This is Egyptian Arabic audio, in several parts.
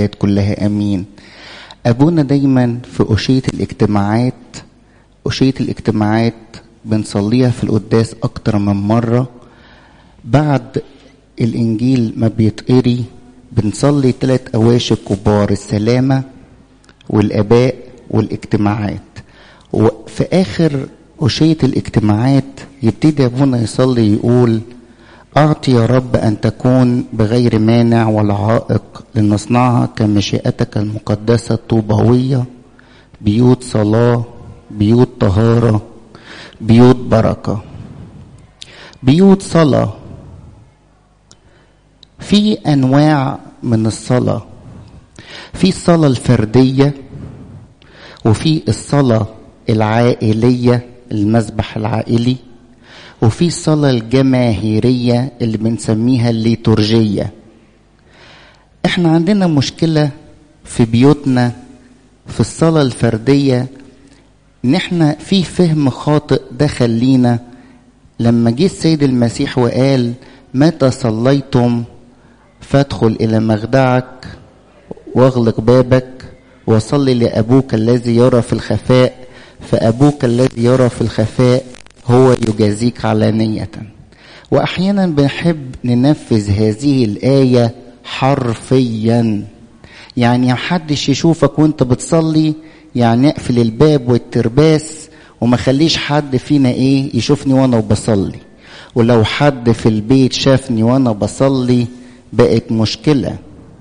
كلها امين ابونا دايما في اشيه الاجتماعات اشيه الاجتماعات بنصليها في القداس اكتر من مره بعد الانجيل ما بيتقري بنصلي ثلاث اواشي كبار السلامه والاباء والاجتماعات وفي اخر اشيه الاجتماعات يبتدي ابونا يصلي يقول أعطي يا رب أن تكون بغير مانع ولا عائق لنصنعها كمشيئتك المقدسة الطوبوية بيوت صلاة بيوت طهارة بيوت بركة بيوت صلاة في أنواع من الصلاة في الصلاة الفردية وفي الصلاة العائلية المسبح العائلي وفي الصلاة الجماهيرية اللي بنسميها الليتورجية احنا عندنا مشكلة في بيوتنا في الصلاة الفردية ان احنا في فهم خاطئ دخل لينا لما جه السيد المسيح وقال متى صليتم فادخل الى مخدعك واغلق بابك وصل لابوك الذي يرى في الخفاء فابوك الذي يرى في الخفاء هو يجازيك علانية وأحيانا بنحب ننفذ هذه الآية حرفيا يعني محدش يشوفك وانت بتصلي يعني اقفل الباب والترباس وما خليش حد فينا ايه يشوفني وانا بصلي ولو حد في البيت شافني وانا بصلي بقت مشكلة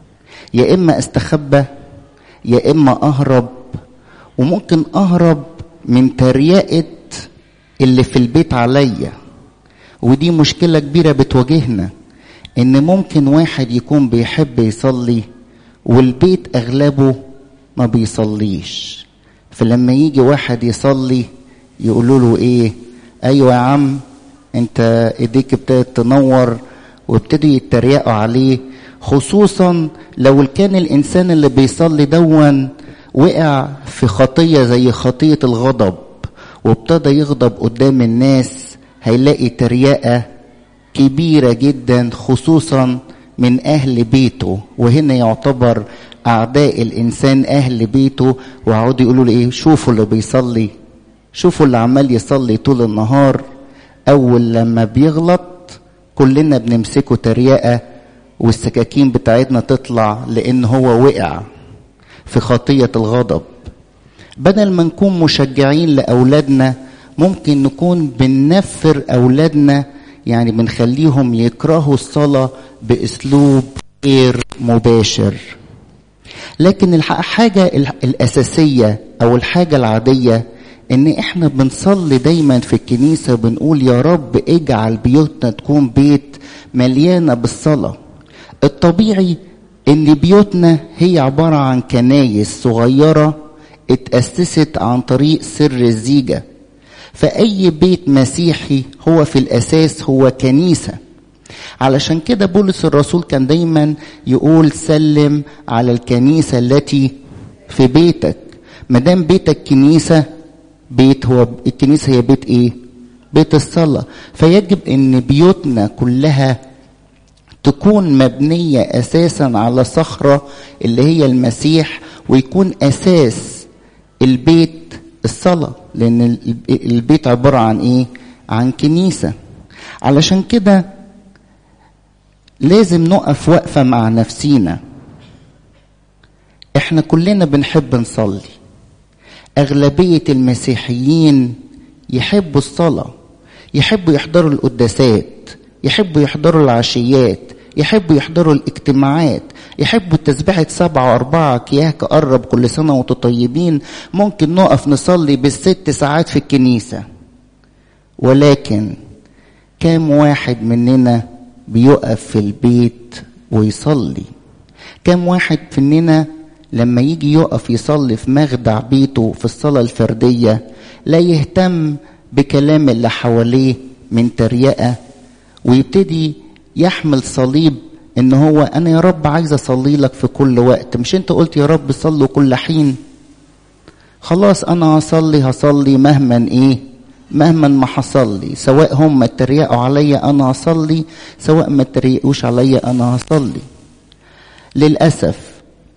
يا اما استخبى يا اما اهرب وممكن اهرب من تريقه اللي في البيت عليا ودي مشكلة كبيرة بتواجهنا ان ممكن واحد يكون بيحب يصلي والبيت اغلبه ما بيصليش فلما يجي واحد يصلي يقولوا له ايه ايوه يا عم انت ايديك ابتدت تنور وابتدوا يتريقوا عليه خصوصا لو كان الانسان اللي بيصلي دون وقع في خطيه زي خطيه الغضب وابتدى يغضب قدام الناس هيلاقي تريقة كبيرة جدا خصوصا من أهل بيته وهنا يعتبر أعداء الإنسان أهل بيته ويقعدوا يقولوا له إيه شوفوا اللي بيصلي شوفوا اللي عمال يصلي طول النهار أول لما بيغلط كلنا بنمسكه تريقة والسكاكين بتاعتنا تطلع لأن هو وقع في خطية الغضب بدل ما نكون مشجعين لاولادنا ممكن نكون بننفر اولادنا يعني بنخليهم يكرهوا الصلاه باسلوب غير مباشر لكن الحاجه الاساسيه او الحاجه العاديه ان احنا بنصلي دايما في الكنيسه بنقول يا رب اجعل بيوتنا تكون بيت مليانه بالصلاه الطبيعي ان بيوتنا هي عباره عن كنايس صغيره اتأسست عن طريق سر الزيجة فأي بيت مسيحي هو في الأساس هو كنيسة علشان كده بولس الرسول كان دايما يقول سلم على الكنيسة التي في بيتك مدام بيتك كنيسة بيت هو الكنيسة هي بيت ايه بيت الصلاة فيجب ان بيوتنا كلها تكون مبنية اساسا على صخرة اللي هي المسيح ويكون اساس البيت الصلاة لأن البيت عبارة عن إيه؟ عن كنيسة علشان كده لازم نقف وقفة مع نفسينا احنا كلنا بنحب نصلي أغلبية المسيحيين يحبوا الصلاة يحبوا يحضروا القداسات يحبوا يحضروا العشيات يحبوا يحضروا الاجتماعات يحبوا تسبيحة سبعة وأربعة كياك قرب كل سنة وانتم طيبين ممكن نقف نصلي بالست ساعات في الكنيسة ولكن كم واحد مننا بيقف في البيت ويصلي كم واحد مننا لما يجي يقف يصلي في مخدع بيته في الصلاة الفردية لا يهتم بكلام اللي حواليه من تريقة ويبتدي يحمل صليب ان هو انا يا رب عايز اصلي لك في كل وقت مش انت قلت يا رب صلوا كل حين خلاص انا هصلي هصلي مهما ايه مهما ما حصل لي سواء هم اتريقوا عليا انا هصلي سواء ما اتريقوش عليا انا هصلي للاسف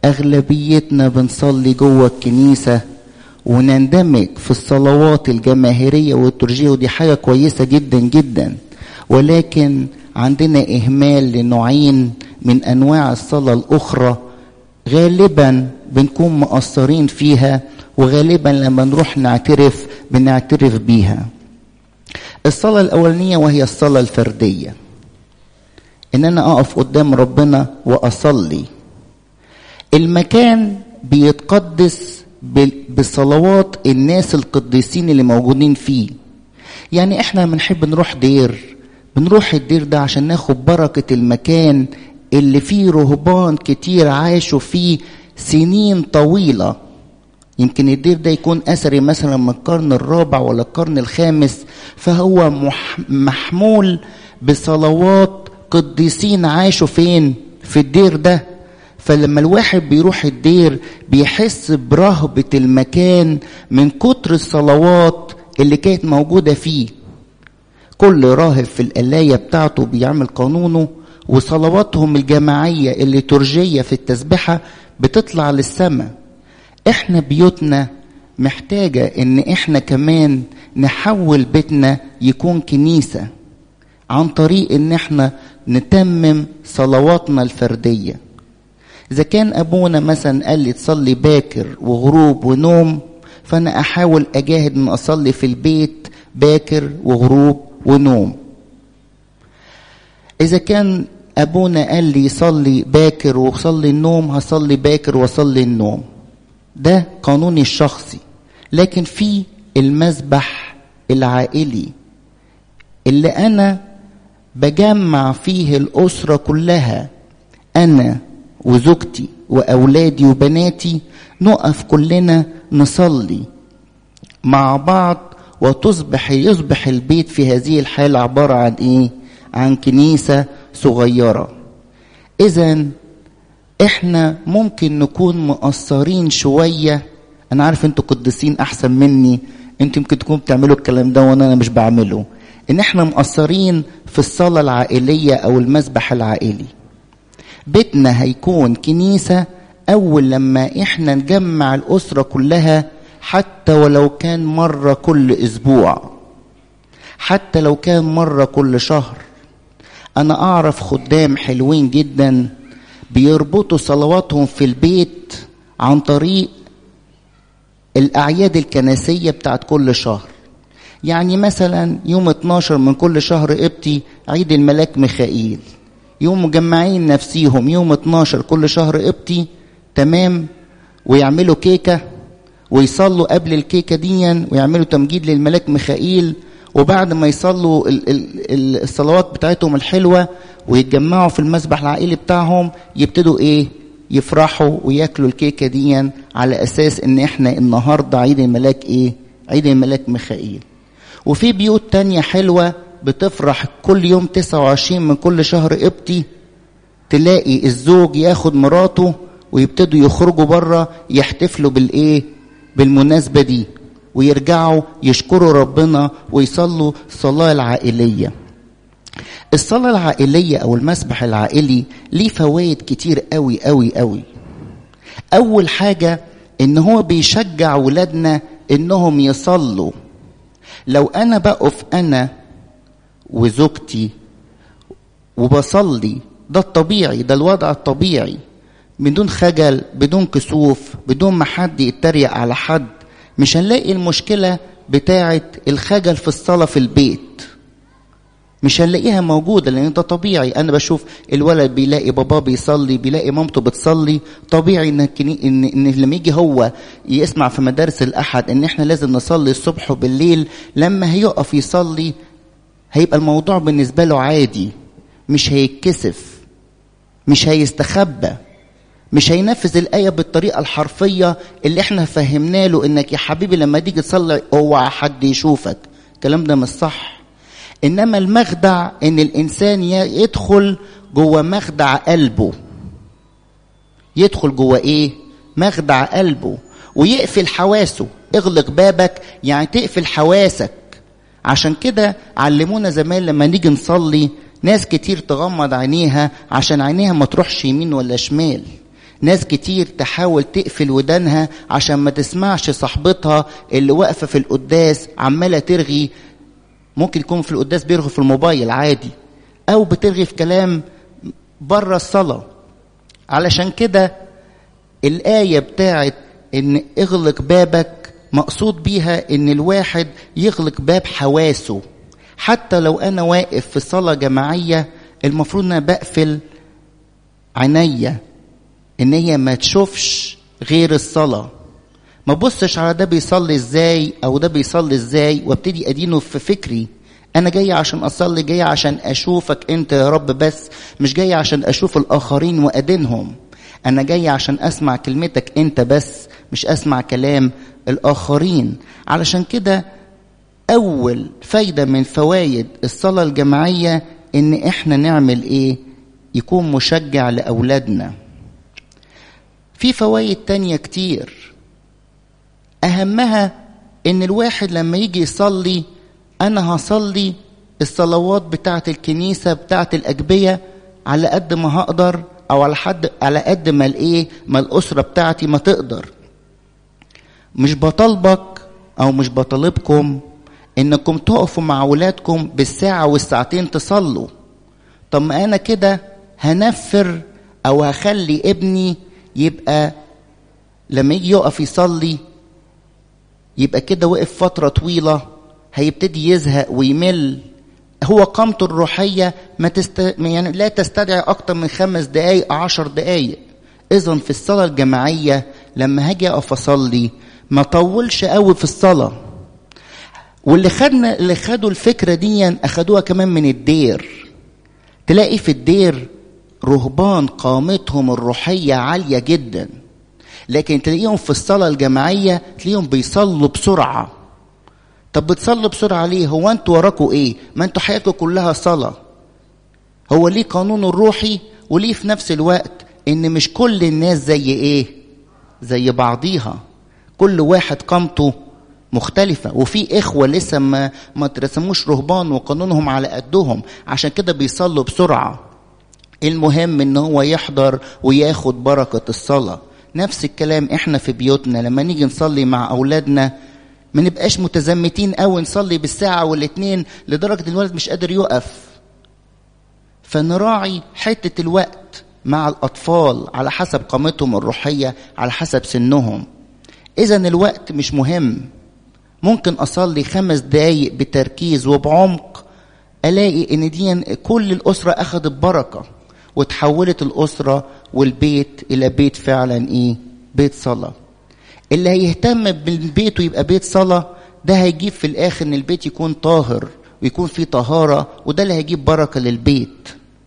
أغلبيتنا بنصلي جوه الكنيسة ونندمج في الصلوات الجماهيرية والترجية ودي حاجة كويسة جدا جدا ولكن عندنا إهمال لنوعين من أنواع الصلاة الأخرى غالبا بنكون مقصرين فيها وغالبا لما نروح نعترف بنعترف بيها الصلاة الأولانية وهي الصلاة الفردية إن أنا أقف قدام ربنا وأصلي المكان بيتقدس بصلوات الناس القديسين اللي موجودين فيه يعني احنا بنحب نروح دير بنروح الدير ده عشان ناخد بركة المكان اللي فيه رهبان كتير عاشوا فيه سنين طويلة يمكن الدير ده يكون أثري مثلا من القرن الرابع ولا القرن الخامس فهو محمول بصلوات قديسين عاشوا فين في الدير ده فلما الواحد بيروح الدير بيحس برهبة المكان من كتر الصلوات اللي كانت موجودة فيه كل راهب في القلاية بتاعته بيعمل قانونه وصلواتهم الجماعية اللي ترجية في التسبحة بتطلع للسماء احنا بيوتنا محتاجة ان احنا كمان نحول بيتنا يكون كنيسة عن طريق ان احنا نتمم صلواتنا الفردية اذا كان ابونا مثلا قال لي تصلي باكر وغروب ونوم فانا احاول اجاهد ان اصلي في البيت باكر وغروب ونوم اذا كان ابونا قال لي صلي باكر وصلي النوم هصلي باكر واصلي النوم ده قانوني الشخصي لكن في المسبح العائلي اللي انا بجمع فيه الاسره كلها انا وزوجتي واولادي وبناتي نقف كلنا نصلي مع بعض وتصبح يصبح البيت في هذه الحاله عباره عن ايه عن كنيسه صغيره اذا احنا ممكن نكون مقصرين شويه انا عارف انتوا قديسين احسن مني انتوا يمكن تكونوا بتعملوا الكلام ده وانا أنا مش بعمله ان احنا مقصرين في الصلاه العائليه او المسبح العائلي بيتنا هيكون كنيسه اول لما احنا نجمع الاسره كلها حتى ولو كان مره كل اسبوع حتى لو كان مره كل شهر انا اعرف خدام حلوين جدا بيربطوا صلواتهم في البيت عن طريق الاعياد الكنسيه بتاعت كل شهر يعني مثلا يوم 12 من كل شهر قبطي عيد الملاك ميخائيل يوم مجمعين نفسيهم يوم 12 كل شهر قبطي تمام ويعملوا كيكه ويصلوا قبل الكيكه ديا ويعملوا تمجيد للملاك ميخائيل وبعد ما يصلوا الصلوات بتاعتهم الحلوه ويتجمعوا في المسبح العائلي بتاعهم يبتدوا ايه يفرحوا وياكلوا الكيكه دي على اساس ان احنا النهارده عيد الملاك ايه عيد الملاك ميخائيل وفي بيوت تانية حلوة بتفرح كل يوم 29 من كل شهر قبطي تلاقي الزوج ياخد مراته ويبتدوا يخرجوا بره يحتفلوا بالايه بالمناسبة دي ويرجعوا يشكروا ربنا ويصلوا الصلاة العائلية الصلاة العائلية أو المسبح العائلي ليه فوائد كتير قوي قوي قوي أول حاجة إن هو بيشجع ولادنا إنهم يصلوا لو أنا بقف أنا وزوجتي وبصلي ده الطبيعي ده الوضع الطبيعي بدون خجل بدون كسوف بدون ما حد يتريق على حد مش هنلاقي المشكلة بتاعة الخجل في الصلاة في البيت مش هنلاقيها موجودة لأن ده طبيعي أنا بشوف الولد بيلاقي باباه بيصلي بيلاقي مامته بتصلي طبيعي إن, إن, إن لما يجي هو يسمع في مدارس الأحد إن إحنا لازم نصلي الصبح وبالليل لما هيقف يصلي هيبقى الموضوع بالنسبة له عادي مش هيتكسف مش هيستخبى مش هينفذ الآية بالطريقة الحرفية اللي احنا فهمنا له انك يا حبيبي لما تيجي تصلي اوعى حد يشوفك الكلام ده مش صح انما المخدع ان الانسان يدخل جوه مخدع قلبه يدخل جوه ايه مخدع قلبه ويقفل حواسه اغلق بابك يعني تقفل حواسك عشان كده علمونا زمان لما نيجي نصلي ناس كتير تغمض عينيها عشان عينيها ما تروحش يمين ولا شمال ناس كتير تحاول تقفل ودانها عشان ما تسمعش صاحبتها اللي واقفة في القداس عمالة ترغي ممكن يكون في القداس بيرغي في الموبايل عادي أو بترغي في كلام بره الصلاة علشان كده الآية بتاعت إن اغلق بابك مقصود بيها إن الواحد يغلق باب حواسه حتى لو أنا واقف في صلاة جماعية المفروض أنا بقفل عينيا إن هي ما تشوفش غير الصلاة ما بصش على ده بيصلي ازاي او ده بيصلي ازاي وابتدي ادينه في فكري انا جاي عشان اصلي جاي عشان اشوفك انت يا رب بس مش جاي عشان اشوف الاخرين وادينهم انا جاي عشان اسمع كلمتك انت بس مش اسمع كلام الاخرين علشان كده اول فايده من فوائد الصلاه الجماعيه ان احنا نعمل ايه يكون مشجع لاولادنا في فوائد تانية كتير اهمها ان الواحد لما يجي يصلي انا هصلي الصلوات بتاعه الكنيسه بتاعه الاجبيه على قد ما هقدر او على حد على قد ما الايه ما الاسره بتاعتي ما تقدر مش بطالبك او مش بطالبكم انكم تقفوا مع اولادكم بالساعه والساعتين تصلوا طب ما انا كده هنفر او هخلي ابني يبقى لما يجي يقف يصلي يبقى كده وقف فترة طويلة هيبتدي يزهق ويمل هو قامته الروحية ما تست... يعني لا تستدعي أكتر من خمس دقايق عشر دقايق إذا في الصلاة الجماعية لما هاجي أقف أصلي ما طولش قوي في الصلاة واللي خدنا اللي خدوا الفكرة دي أخدوها كمان من الدير تلاقي في الدير رهبان قامتهم الروحية عالية جداً لكن تلاقيهم في الصلاة الجماعية تلاقيهم بيصلوا بسرعة طب بتصلوا بسرعة ليه هو انتوا وراكوا ايه ما انتوا حياتكم كلها صلاة هو ليه قانون الروحي وليه في نفس الوقت ان مش كل الناس زي ايه زي بعضيها كل واحد قامته مختلفة وفي إخوة لسه ما ما ترسموش رهبان وقانونهم على قدهم عشان كده بيصلوا بسرعة المهم إن هو يحضر وياخد بركة الصلاة نفس الكلام احنا في بيوتنا لما نيجي نصلي مع اولادنا ما نبقاش متزمتين قوي نصلي بالساعه والاتنين لدرجه ان الولد مش قادر يقف فنراعي حته الوقت مع الاطفال على حسب قامتهم الروحيه على حسب سنهم اذا الوقت مش مهم ممكن اصلي خمس دقايق بتركيز وبعمق الاقي ان دي كل الاسره اخذت بركه وتحولت الأسرة والبيت إلى بيت فعلا إيه؟ بيت صلاة. اللي هيهتم بالبيت ويبقى بيت صلاة ده هيجيب في الآخر إن البيت يكون طاهر ويكون فيه طهارة وده اللي هيجيب بركة للبيت.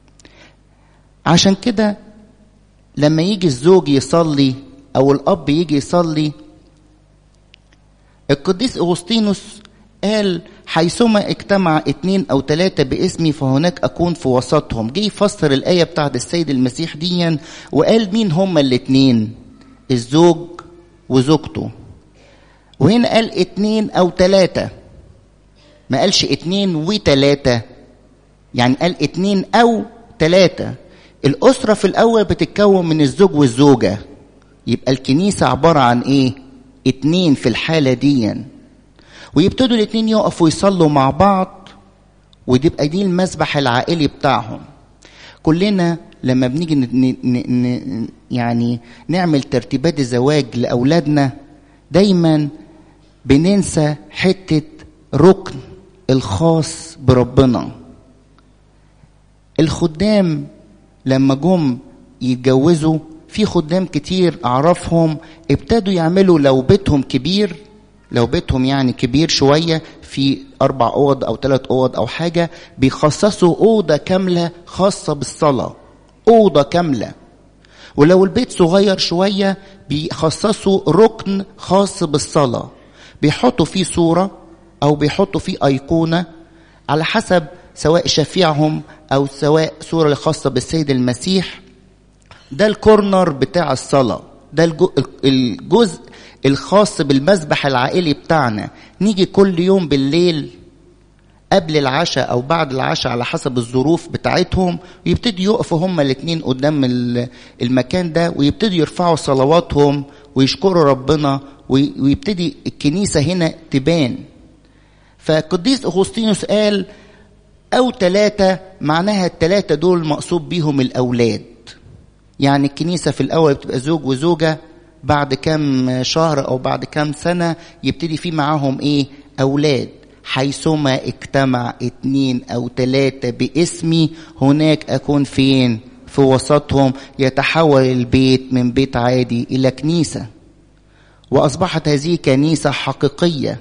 عشان كده لما يجي الزوج يصلي أو الأب يجي يصلي القديس أغسطينوس قال حيثما اجتمع اتنين او تلاتة باسمي فهناك اكون في وسطهم جه يفسر الايه بتاعت السيد المسيح ديا وقال مين هما الاتنين الزوج وزوجته وهنا قال اتنين او تلاتة ما قالش اتنين وتلاتة يعني قال اتنين او تلاتة الاسرة في الاول بتتكون من الزوج والزوجة يبقى الكنيسة عبارة عن ايه اتنين في الحالة ديًا ويبتدوا الاثنين يقفوا يصلوا مع بعض وتبقى دي المسبح العائلي بتاعهم كلنا لما بنيجي ن... ن... ن... يعني نعمل ترتيبات الزواج لاولادنا دايما بننسى حته ركن الخاص بربنا الخدام لما جم يتجوزوا في خدام كتير اعرفهم ابتدوا يعملوا لو بيتهم كبير لو بيتهم يعني كبير شوية في أربع أوض أو ثلاث أوض أو حاجة بيخصصوا أوضة كاملة خاصة بالصلاة أوضة كاملة ولو البيت صغير شوية بيخصصوا ركن خاص بالصلاة بيحطوا فيه صورة أو بيحطوا فيه أيقونة على حسب سواء شفيعهم أو سواء صورة خاصة بالسيد المسيح ده الكورنر بتاع الصلاة ده الجزء الخاص بالمسبح العائلي بتاعنا نيجي كل يوم بالليل قبل العشاء او بعد العشاء على حسب الظروف بتاعتهم ويبتدوا يقفوا هما الاثنين قدام المكان ده ويبتدوا يرفعوا صلواتهم ويشكروا ربنا ويبتدي الكنيسة هنا تبان فقديس أغسطينوس قال أو ثلاثة معناها الثلاثة دول مقصود بيهم الأولاد يعني الكنيسة في الأول بتبقى زوج وزوجة بعد كام شهر أو بعد كام سنة يبتدي في معاهم إيه أولاد حيثما اجتمع اتنين أو ثلاثة باسمي هناك أكون فين في وسطهم يتحول البيت من بيت عادي إلى كنيسة وأصبحت هذه كنيسة حقيقية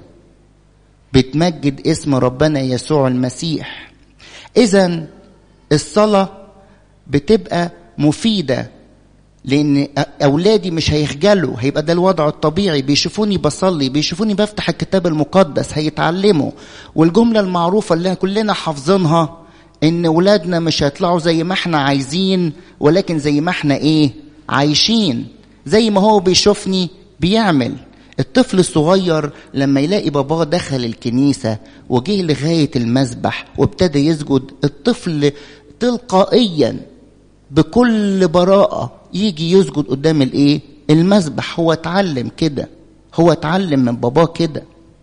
بتمجد اسم ربنا يسوع المسيح إذا الصلاة بتبقى مفيدة لأن أولادي مش هيخجلوا هيبقى ده الوضع الطبيعي بيشوفوني بصلي بيشوفوني بفتح الكتاب المقدس هيتعلموا والجملة المعروفة اللي كلنا حافظينها إن ولادنا مش هيطلعوا زي ما احنا عايزين ولكن زي ما احنا إيه عايشين زي ما هو بيشوفني بيعمل الطفل الصغير لما يلاقي باباه دخل الكنيسة وجه لغاية المسبح وابتدى يسجد الطفل تلقائيا بكل براءة يجي يسجد قدام الايه المسبح هو اتعلم كده هو اتعلم من باباه كده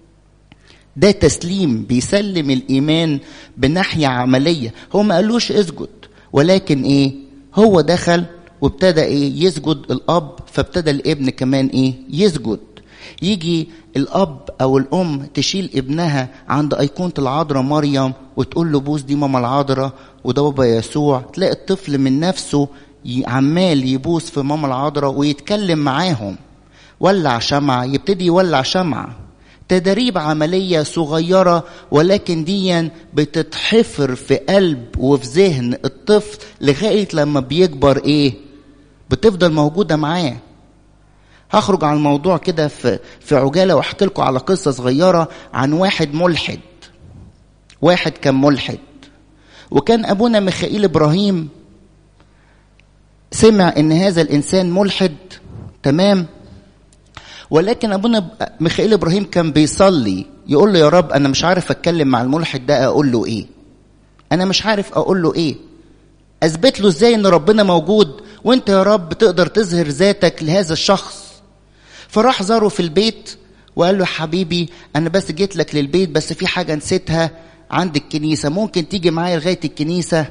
ده تسليم بيسلم الايمان بناحيه عمليه هو ما قالوش اسجد ولكن ايه هو دخل وابتدى ايه يسجد الاب فابتدى الابن كمان ايه يسجد يجي الاب او الام تشيل ابنها عند ايقونه العذراء مريم وتقول له بوس دي ماما العذراء وده بابا يسوع تلاقي الطفل من نفسه عمال يبوس في ماما العذراء ويتكلم معاهم ولع شمعة يبتدي يولع شمعة تدريب عملية صغيرة ولكن ديا بتتحفر في قلب وفي ذهن الطفل لغاية لما بيكبر ايه بتفضل موجودة معاه هخرج عن الموضوع كده في في عجالة واحكي لكم على قصة صغيرة عن واحد ملحد واحد كان ملحد وكان ابونا ميخائيل ابراهيم سمع ان هذا الانسان ملحد تمام ولكن ابونا ميخائيل ابراهيم كان بيصلي يقول له يا رب انا مش عارف اتكلم مع الملحد ده اقول له ايه انا مش عارف اقول له ايه اثبت له ازاي ان ربنا موجود وانت يا رب تقدر تظهر ذاتك لهذا الشخص فراح زاره في البيت وقال له حبيبي انا بس جيت لك للبيت بس في حاجه نسيتها عند الكنيسه ممكن تيجي معايا لغايه الكنيسه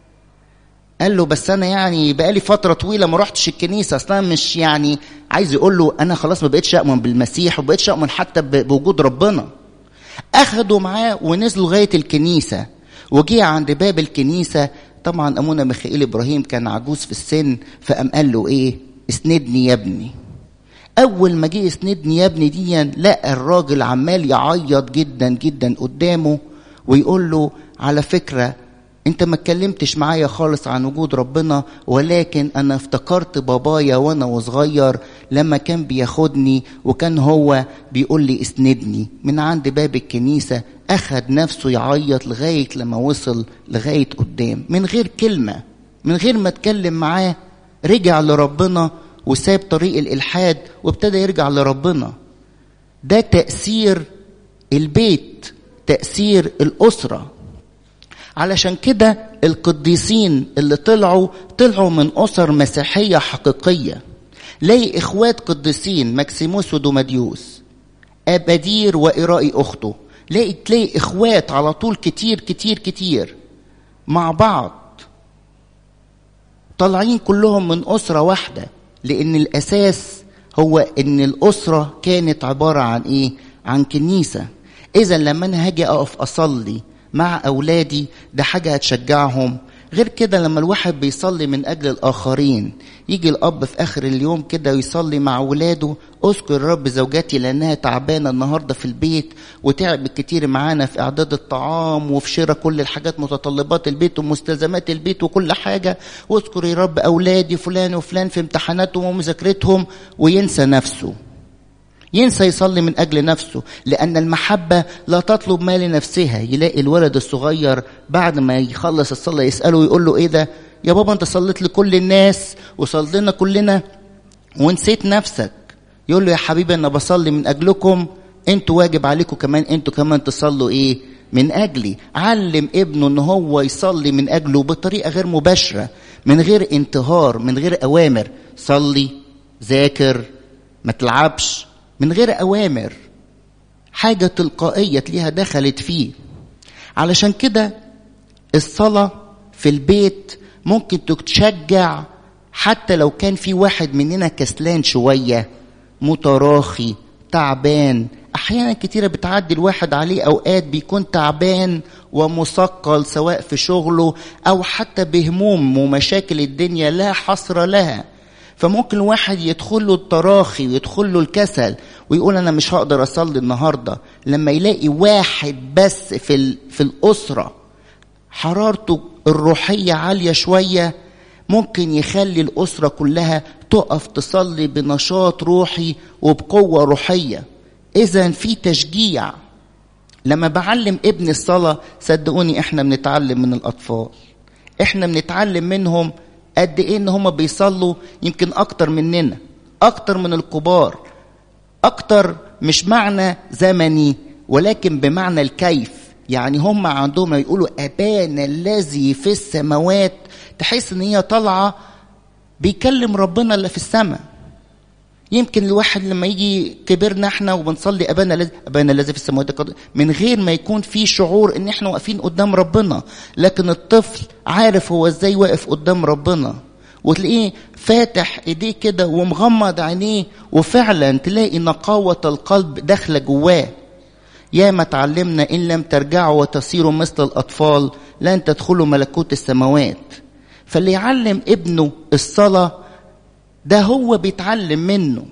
قال له بس انا يعني بقالي فتره طويله ما رحتش الكنيسه اصلا مش يعني عايز يقول له انا خلاص ما بقتش اؤمن بالمسيح وما بقتش اؤمن حتى بوجود ربنا اخدوا معاه ونزلوا لغايه الكنيسه وجي عند باب الكنيسه طبعا ابونا ميخائيل ابراهيم كان عجوز في السن فقام قال له ايه اسندني يا ابني اول ما جه اسندني يا ابني دي لقى الراجل عمال يعيط جدا جدا قدامه ويقول له على فكره انت ما اتكلمتش معايا خالص عن وجود ربنا ولكن انا افتكرت بابايا وانا وصغير لما كان بياخدني وكان هو بيقول لي اسندني من عند باب الكنيسة اخد نفسه يعيط لغاية لما وصل لغاية قدام من غير كلمة من غير ما اتكلم معاه رجع لربنا وساب طريق الالحاد وابتدى يرجع لربنا ده تأثير البيت تأثير الأسرة علشان كده القديسين اللي طلعوا طلعوا من أسر مسيحية حقيقية لاقي إخوات قديسين مكسيموس ودوماديوس أبدير وإرائي أخته لاقي تلاقي إخوات على طول كتير كتير كتير مع بعض طالعين كلهم من أسرة واحدة لأن الأساس هو إن الأسرة كانت عبارة عن إيه؟ عن كنيسة إذا لما أنا هاجي أقف أصلي مع أولادي ده حاجة هتشجعهم غير كده لما الواحد بيصلي من أجل الآخرين يجي الأب في آخر اليوم كده ويصلي مع ولاده أذكر رب زوجتي لأنها تعبانة النهاردة في البيت وتعب كتير معانا في إعداد الطعام وفي شراء كل الحاجات متطلبات البيت ومستلزمات البيت وكل حاجة واذكر يا رب أولادي فلان وفلان في امتحاناتهم ومذاكرتهم وينسى نفسه ينسى يصلي من أجل نفسه لأن المحبة لا تطلب ما لنفسها يلاقي الولد الصغير بعد ما يخلص الصلاة يسأله ويقول له إيه ده يا بابا أنت صليت لكل الناس وصلينا كلنا ونسيت نفسك يقول له يا حبيبي أنا بصلي من أجلكم أنتوا واجب عليكم كمان أنتوا كمان تصلوا إيه من اجلي علم ابنه ان هو يصلي من اجله بطريقه غير مباشره من غير انتهار من غير اوامر صلي ذاكر ما تلعبش من غير اوامر حاجه تلقائيه تلاقيها دخلت فيه علشان كده الصلاه في البيت ممكن تشجع حتى لو كان في واحد مننا كسلان شويه متراخي تعبان احيانا كتيره بتعدي الواحد عليه اوقات بيكون تعبان ومثقل سواء في شغله او حتى بهموم ومشاكل الدنيا لا حصر لها فممكن الواحد يدخل له التراخي ويدخل له الكسل ويقول انا مش هقدر اصلي النهارده لما يلاقي واحد بس في في الاسره حرارته الروحيه عاليه شويه ممكن يخلي الاسره كلها تقف تصلي بنشاط روحي وبقوه روحيه اذا في تشجيع لما بعلم ابن الصلاه صدقوني احنا بنتعلم من الاطفال احنا بنتعلم منهم قد ايه ان هم بيصلوا يمكن اكتر مننا اكتر من الكبار اكتر مش معنى زمني ولكن بمعنى الكيف يعني هم عندهم يقولوا ابانا الذي في السماوات تحس ان هي طالعه بيكلم ربنا اللي في السماء يمكن الواحد لما يجي كبرنا احنا وبنصلي ابانا الذي ابانا الذي في السماوات من غير ما يكون في شعور ان احنا واقفين قدام ربنا لكن الطفل عارف هو ازاي واقف قدام ربنا وتلاقيه فاتح ايديه كده ومغمض عينيه وفعلا تلاقي نقاوة القلب داخلة جواه يا ما تعلمنا إن لم ترجعوا وتصيروا مثل الأطفال لن تدخلوا ملكوت السماوات فاللي يعلم ابنه الصلاة ده هو بيتعلم منه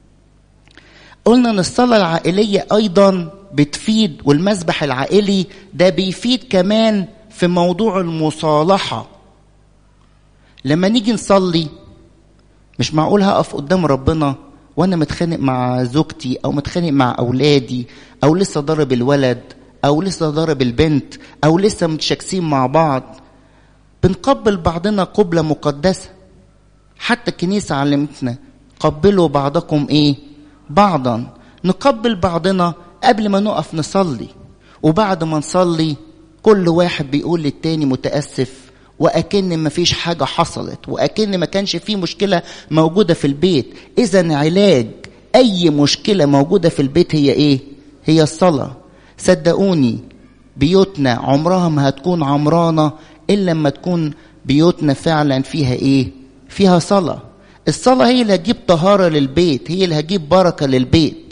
قلنا ان الصلاة العائلية ايضا بتفيد والمسبح العائلي ده بيفيد كمان في موضوع المصالحة لما نيجي نصلي مش معقول هقف قدام ربنا وانا متخانق مع زوجتي او متخانق مع اولادي او لسه ضارب الولد او لسه ضارب البنت او لسه متشاكسين مع بعض بنقبل بعضنا قبلة مقدسة حتى الكنيسة علمتنا قبلوا بعضكم ايه بعضا نقبل بعضنا قبل ما نقف نصلي وبعد ما نصلي كل واحد بيقول للتاني متأسف وأكن ما فيش حاجة حصلت وأكن ما كانش في مشكلة موجودة في البيت إذا علاج أي مشكلة موجودة في البيت هي إيه؟ هي الصلاة صدقوني بيوتنا عمرها ما هتكون عمرانة إلا لما تكون بيوتنا فعلا فيها إيه؟ فيها صلاة الصلاة هي اللي هتجيب طهارة للبيت هي اللي هتجيب بركة للبيت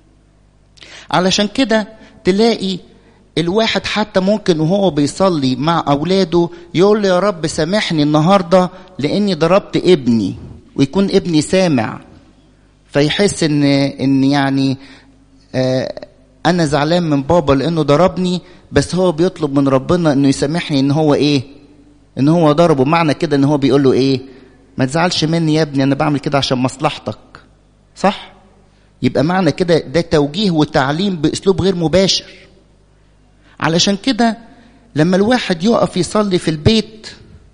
علشان كده تلاقي الواحد حتى ممكن وهو بيصلي مع أولاده يقول له يا رب سامحني النهاردة لأني ضربت ابني ويكون ابني سامع فيحس ان ان يعني آه انا زعلان من بابا لانه ضربني بس هو بيطلب من ربنا انه يسامحني ان هو ايه ان هو ضربه معنى كده ان هو بيقول له ايه ما تزعلش مني يا ابني انا بعمل كده عشان مصلحتك صح يبقى معنى كده ده توجيه وتعليم باسلوب غير مباشر علشان كده لما الواحد يقف يصلي في البيت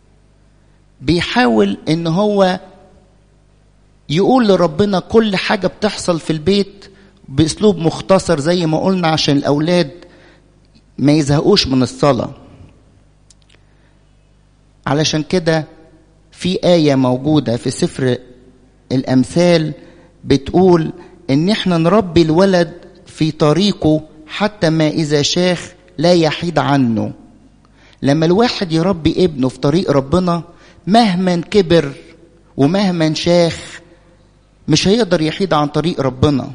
بيحاول ان هو يقول لربنا كل حاجة بتحصل في البيت باسلوب مختصر زي ما قلنا عشان الاولاد ما يزهقوش من الصلاة علشان كده في آية موجودة في سفر الأمثال بتقول إن إحنا نربي الولد في طريقه حتى ما إذا شاخ لا يحيد عنه لما الواحد يربي ابنه في طريق ربنا مهما كبر ومهما شاخ مش هيقدر يحيد عن طريق ربنا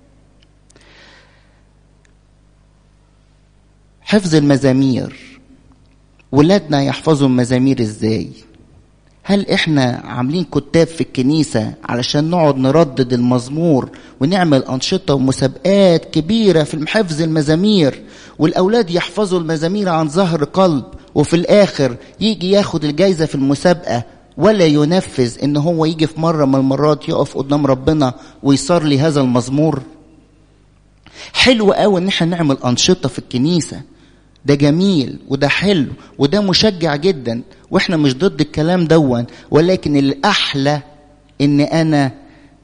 حفظ المزامير ولادنا يحفظوا المزامير ازاي هل احنا عاملين كتاب في الكنيسة علشان نقعد نردد المزمور ونعمل أنشطة ومسابقات كبيرة في حفظ المزامير والأولاد يحفظوا المزامير عن ظهر قلب وفي الآخر يجي ياخد الجايزة في المسابقة ولا ينفذ ان هو يجي في مرة من المرات يقف قدام ربنا ويصلي هذا المزمور حلو قوي ان احنا نعمل أنشطة في الكنيسة ده جميل وده حلو وده مشجع جدا واحنا مش ضد الكلام دون ولكن الاحلى ان انا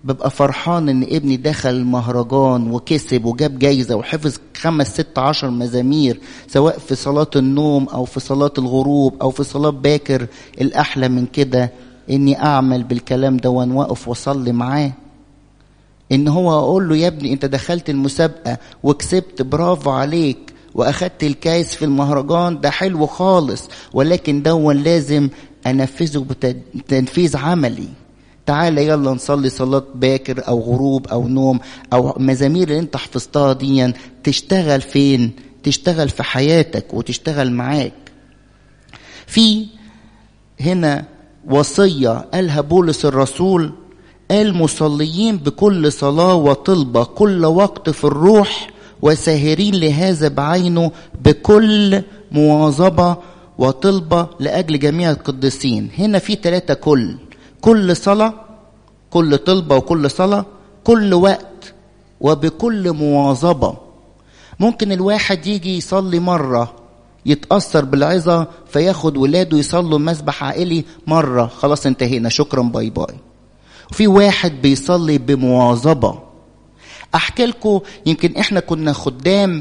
ببقى فرحان ان ابني دخل المهرجان وكسب وجاب جايزة وحفظ خمس ست عشر مزامير سواء في صلاة النوم او في صلاة الغروب او في صلاة باكر الاحلى من كده اني اعمل بالكلام ده واقف واصلي معاه ان هو اقول له يا ابني انت دخلت المسابقة وكسبت برافو عليك واخدت الكاس في المهرجان ده حلو خالص ولكن دون لازم انفذه بتنفيذ عملي تعالى يلا نصلي صلاة باكر أو غروب أو نوم أو مزامير اللي أنت حفظتها دي تشتغل فين؟ تشتغل في حياتك وتشتغل معاك. في هنا وصية قالها بولس الرسول قال مصليين بكل صلاة وطلبة كل وقت في الروح وساهرين لهذا بعينه بكل مواظبة وطلبة لأجل جميع القديسين هنا في ثلاثة كل كل صلاة كل طلبة وكل صلاة كل وقت وبكل مواظبة ممكن الواحد يجي يصلي مرة يتأثر بالعظة فياخد ولاده يصلوا مسبح عائلي مرة خلاص انتهينا شكرا باي باي وفي واحد بيصلي بمواظبة احكي لكم يمكن احنا كنا خدام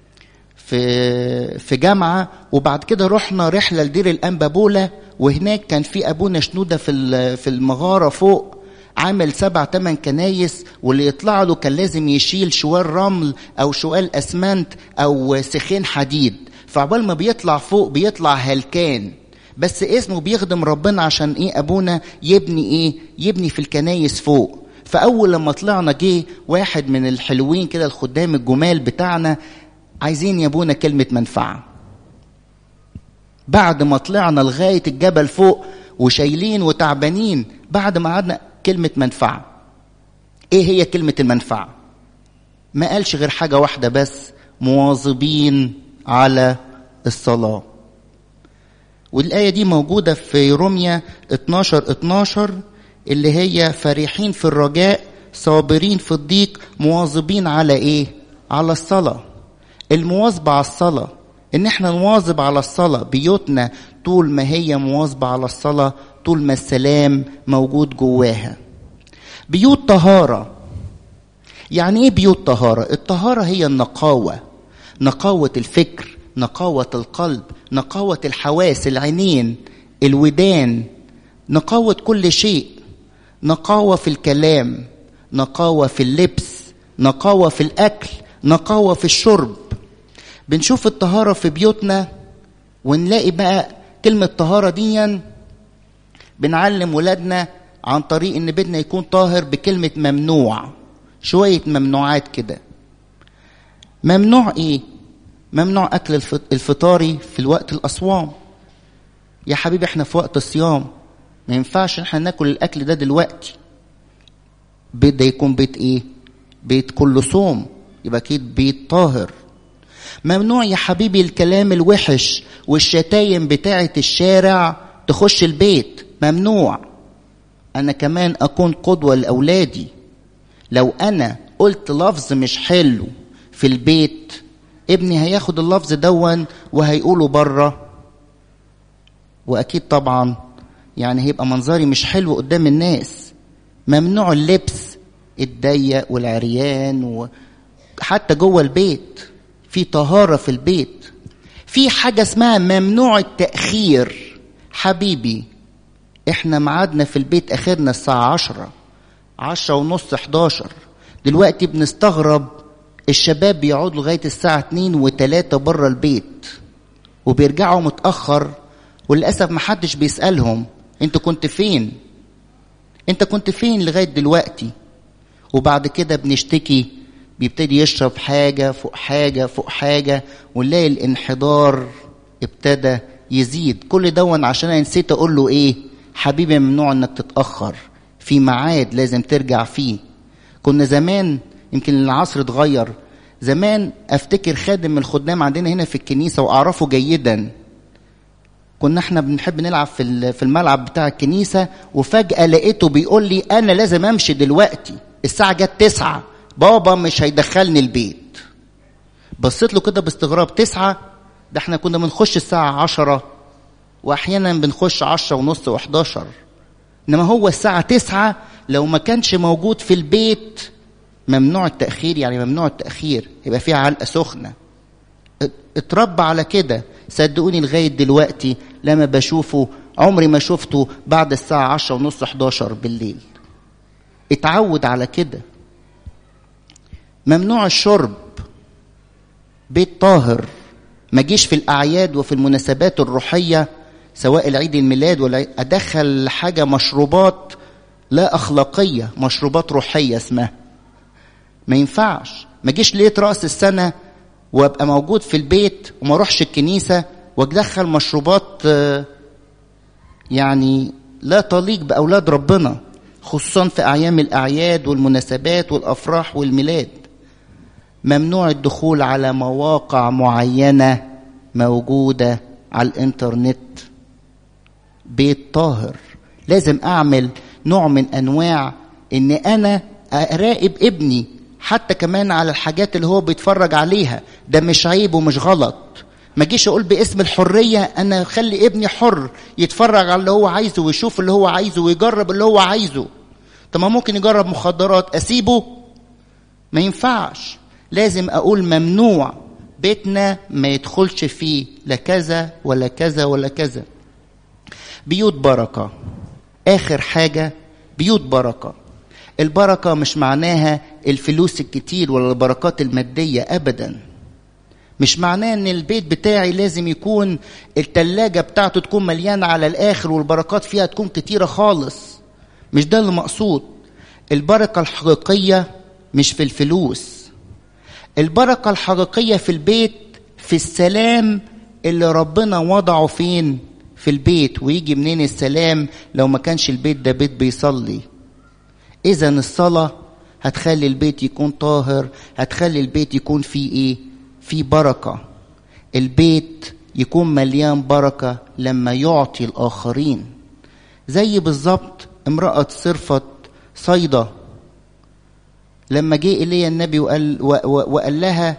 في في جامعه وبعد كده رحنا رحله لدير الانبابوله وهناك كان في ابونا شنوده في في المغاره فوق عامل سبع تمن كنايس واللي يطلع له كان لازم يشيل شوال رمل او شوال اسمنت او سخين حديد فعبال ما بيطلع فوق بيطلع هلكان بس اسمه بيخدم ربنا عشان ايه ابونا يبني ايه يبني في الكنايس فوق فاول لما طلعنا جه واحد من الحلوين كده الخدام الجمال بتاعنا عايزين يا ابونا كلمه منفعه بعد ما طلعنا لغايه الجبل فوق وشايلين وتعبانين بعد ما قعدنا كلمه منفعه ايه هي كلمه المنفعه ما قالش غير حاجه واحده بس مواظبين على الصلاه والايه دي موجوده في روميا 12 12 اللي هي فرحين في الرجاء صابرين في الضيق مواظبين على ايه على الصلاه المواظبه على الصلاه ان احنا نواظب على الصلاه بيوتنا طول ما هي مواظبه على الصلاه طول ما السلام موجود جواها بيوت طهاره يعني ايه بيوت طهاره الطهاره هي النقاوه نقاوه الفكر نقاوه القلب نقاوه الحواس العينين الودان نقاوه كل شيء نقاوة في الكلام نقاوة في اللبس نقاوة في الأكل نقاوة في الشرب بنشوف الطهارة في بيوتنا ونلاقي بقى كلمة طهارة دي بنعلم ولادنا عن طريق ان بيتنا يكون طاهر بكلمة ممنوع شوية ممنوعات كده ممنوع ايه ممنوع اكل الفطاري في الوقت الاصوام يا حبيبي احنا في وقت الصيام ما ينفعش احنا ناكل الاكل ده دلوقتي بيت ده يكون بيت ايه بيت كله صوم يبقى اكيد بيت طاهر ممنوع يا حبيبي الكلام الوحش والشتايم بتاعه الشارع تخش البيت ممنوع انا كمان اكون قدوه لاولادي لو انا قلت لفظ مش حلو في البيت ابني هياخد اللفظ دون وهيقوله بره واكيد طبعا يعني هيبقى منظري مش حلو قدام الناس ممنوع اللبس الضيق والعريان وحتى جوه البيت في طهارة في البيت في حاجة اسمها ممنوع التأخير حبيبي احنا معادنا في البيت اخرنا الساعة عشرة عشرة ونص حداشر دلوقتي بنستغرب الشباب بيقعدوا لغاية الساعة اتنين وتلاتة بره البيت وبيرجعوا متأخر وللأسف محدش بيسألهم انت كنت فين انت كنت فين لغاية دلوقتي وبعد كده بنشتكي بيبتدي يشرب حاجة فوق حاجة فوق حاجة ونلاقي الانحدار ابتدى يزيد كل دون عشان انا نسيت اقول له ايه حبيبي ممنوع انك تتأخر في ميعاد لازم ترجع فيه كنا زمان يمكن العصر اتغير زمان افتكر خادم من الخدام عندنا هنا في الكنيسة واعرفه جيدا كنا احنا بنحب نلعب في في الملعب بتاع الكنيسه وفجاه لقيته بيقول لي انا لازم امشي دلوقتي الساعه جت تسعة بابا مش هيدخلني البيت بصيت له كده باستغراب تسعة ده احنا كنا بنخش الساعة عشرة وأحيانا بنخش عشرة ونص وحداشر إنما هو الساعة تسعة لو ما كانش موجود في البيت ممنوع التأخير يعني ممنوع التأخير يبقى فيها علقة سخنة اتربى على كده صدقوني لغاية دلوقتي لما بشوفه عمري ما شفته بعد الساعة عشرة ونص 11 بالليل اتعود على كده ممنوع الشرب بيت طاهر ما جيش في الأعياد وفي المناسبات الروحية سواء العيد الميلاد ولا أدخل حاجة مشروبات لا أخلاقية مشروبات روحية اسمها ما ينفعش ما جيش ليلة رأس السنة وابقى موجود في البيت وما اروحش الكنيسة وادخل مشروبات يعني لا تليق بأولاد ربنا خصوصا في أعيام الأعياد والمناسبات والأفراح والميلاد ممنوع الدخول على مواقع معينة موجودة على الإنترنت بيت طاهر لازم أعمل نوع من أنواع إن أنا أراقب ابني حتى كمان على الحاجات اللي هو بيتفرج عليها ده مش عيب ومش غلط ما جيش اقول باسم الحريه انا خلي ابني حر يتفرج على اللي هو عايزه ويشوف اللي هو عايزه ويجرب اللي هو عايزه طب ما ممكن يجرب مخدرات اسيبه ما ينفعش لازم اقول ممنوع بيتنا ما يدخلش فيه لا كذا ولا كذا ولا كذا بيوت بركه اخر حاجه بيوت بركه البركه مش معناها الفلوس الكتير ولا البركات الماديه ابدا مش معناه ان البيت بتاعي لازم يكون التلاجة بتاعته تكون مليانة على الاخر والبركات فيها تكون كتيرة خالص مش ده اللي مقصود البركة الحقيقية مش في الفلوس البركة الحقيقية في البيت في السلام اللي ربنا وضعه فين في البيت ويجي منين السلام لو ما كانش البيت ده بيت بيصلي اذا الصلاة هتخلي البيت يكون طاهر هتخلي البيت يكون فيه ايه في بركة البيت يكون مليان بركة لما يعطي الآخرين زي بالظبط امرأة صرفة صيدة لما جه إلي النبي وقال, وقال لها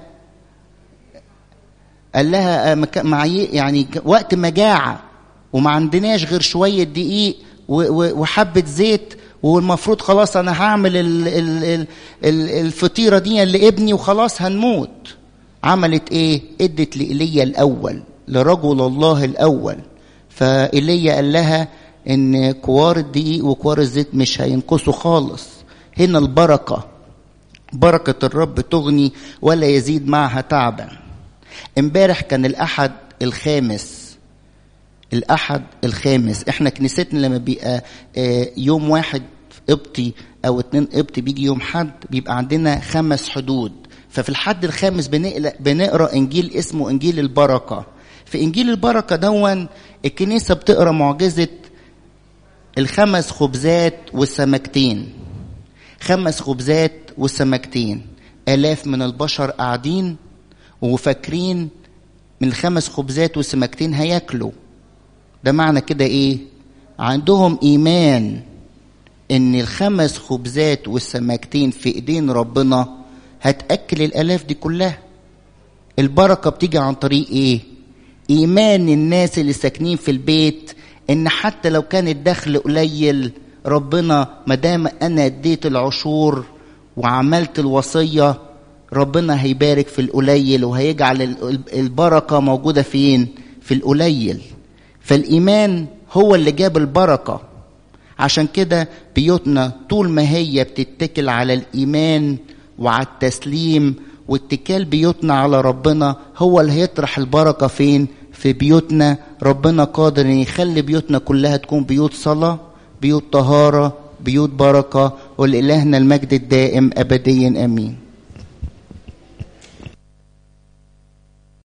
قال لها معي يعني وقت مجاعة وما عندناش غير شوية دقيق وحبة زيت والمفروض خلاص أنا هعمل الفطيرة دي لابني وخلاص هنموت عملت ايه ادت لإيليا الاول لرجل الله الاول فإيليا قال لها ان كوار الدقيق وكوار الزيت مش هينقصوا خالص هنا البركة بركة الرب تغني ولا يزيد معها تعبا امبارح كان الاحد الخامس الاحد الخامس احنا كنيستنا لما بيبقى يوم واحد قبطي او اتنين قبطي بيجي يوم حد بيبقى عندنا خمس حدود ففي الحد الخامس بنقرا انجيل اسمه انجيل البركه في انجيل البركه دون الكنيسه بتقرا معجزه الخمس خبزات والسمكتين خمس خبزات والسمكتين الاف من البشر قاعدين وفاكرين من الخمس خبزات والسمكتين هياكلوا ده معنى كده ايه عندهم ايمان ان الخمس خبزات والسمكتين في ايدين ربنا هتأكل الآلاف دي كلها البركة بتيجي عن طريق إيه؟ إيمان الناس اللي ساكنين في البيت إن حتى لو كان الدخل قليل ربنا ما دام أنا اديت العشور وعملت الوصية ربنا هيبارك في القليل وهيجعل البركة موجودة فين؟ في القليل فالإيمان هو اللي جاب البركة عشان كده بيوتنا طول ما هي بتتكل على الإيمان وعلى التسليم واتكال بيوتنا على ربنا هو اللي هيطرح البركة فين في بيوتنا ربنا قادر ان يخلي بيوتنا كلها تكون بيوت صلاة بيوت طهارة بيوت بركة ولإلهنا المجد الدائم أبديا أمين